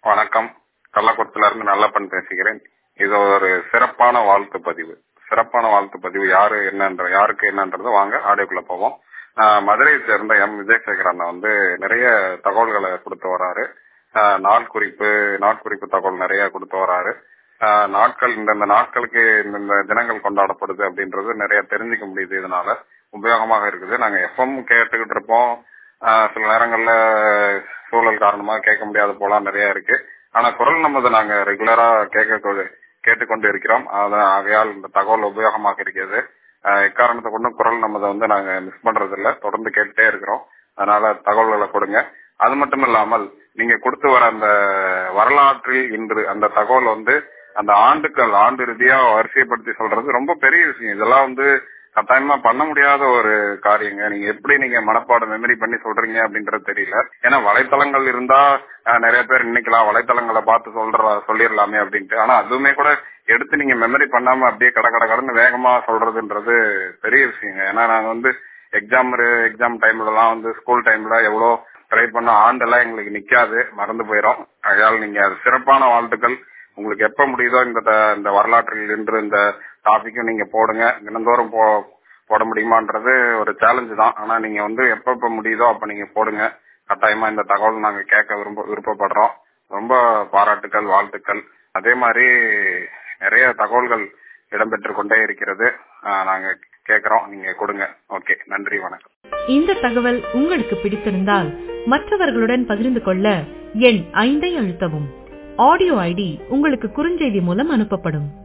வணக்கம் கள்ளக்குளத்துல இருந்து நல்லப்பன் பேசுகிறேன் இது ஒரு சிறப்பான வாழ்த்து பதிவு சிறப்பான வாழ்த்து பதிவு யாரு என்னன்ற யாருக்கு என்னன்றது வாங்க ஆடியோக்குள்ள போவோம் ஆஹ் மதுரையை சேர்ந்த எம் விஜயசேகர் அண்ணா வந்து நிறைய தகவல்களை கொடுத்து வராரு ஆஹ் நாள் குறிப்பு நாட்குறிப்பு தகவல் நிறைய கொடுத்து வராரு ஆஹ் நாட்கள் இந்தந்த நாட்களுக்கு இந்தந்த தினங்கள் கொண்டாடப்படுது அப்படின்றது நிறைய தெரிஞ்சுக்க முடியுது இதனால உபயோகமாக இருக்குது நாங்க எஃப்எம் கேட்டுக்கிட்டு இருப்போம் ஆஹ் சில நேரங்கள்ல சூழல் காரணமா கேட்க முடியாத போலாம் நிறைய இருக்கு ஆனா குரல் நமது நாங்க ரெகுலரா கேட்க கேட்டுக்கொண்டு இருக்கிறோம் அத- ஆகையால் இந்த தகவல் உபயோகமாக இருக்கிறது ஆஹ் எக்காரணத்தை கொண்டும் குரல் நமதை வந்து நாங்க மிஸ் பண்றது இல்ல தொடர்ந்து கேட்டுட்டே இருக்கிறோம் அதனால தகவல்களை கொடுங்க அது மட்டும் இல்லாமல் நீங்க கொடுத்து வர அந்த வரலாற்றில் இன்று அந்த தகவல் வந்து அந்த ஆண்டுகள் ஆண்டு ரீதியா வரிசைப்படுத்தி சொல்றது ரொம்ப பெரிய விஷயம் இதெல்லாம் வந்து கட்டாயமா பண்ண முடியாத ஒரு காரியங்க நீங்க எப்படி நீங்க மனப்பாடம் மெமரி பண்ணி சொல்றீங்க அப்படின்றது தெரியல ஏன்னா வலைத்தளங்கள் இருந்தா அஹ், நிறைய பேர் நினைக்கலாம் வலைத்தளங்களை பார்த்து சொல்ற சொல்லிடலாமே அப்படின்ட்டு ஆனா அதுவுமே கூட எடுத்து நீங்க மெமரி பண்ணாம அப்படியே கட கட கடன்னு வேகமா சொல்றதுன்றது பெரிய விஷயங்க ஏன்னா நாங்க வந்து எக்ஸாம் எக்ஸாம் டைம்ல எல்லாம் வந்து ஸ்கூல் டைம்ல எவ்வளோ ட்ரை பண்ண ஆண்டெல்லாம் எங்களுக்கு நிக்காது மறந்து போயிடும் அதனால நீங்க அது சிறப்பான வாழ்த்துக்கள் உங்களுக்கு எப்ப முடியுதோ இந்த த- இந்த வரலாற்றில் இன்று இந்த டாபிக்கும் நீங்க போடுங்க தினந்தோறும் போ போட முடியுமான்றது ஒரு சேலஞ்சு தான் ஆனா நீங்க வந்து எப்ப எப்ப முடியுதோ அப்ப நீங்க போடுங்க கட்டாயமா இந்த தகவல் நாங்க கேட்க விரும்ப விருப்பப்படுறோம் ரொம்ப பாராட்டுக்கள் வாழ்த்துக்கள் அதே மாதிரி நிறைய தகவல்கள் இடம்பெற்று கொண்டே இருக்கிறது ஆஹ் நாங்க கேக்குறோம் நீங்க கொடுங்க ஓகே நன்றி வணக்கம் இந்த தகவல் உங்களுக்கு பிடித்திருந்தால் மற்றவர்களுடன் பகிர்ந்து கொள்ள எண் ஐந்தை அழுத்தவும் ஆடியோ ஐடி உங்களுக்கு குறுஞ்செய்தி மூலம் அனுப்பப்படும்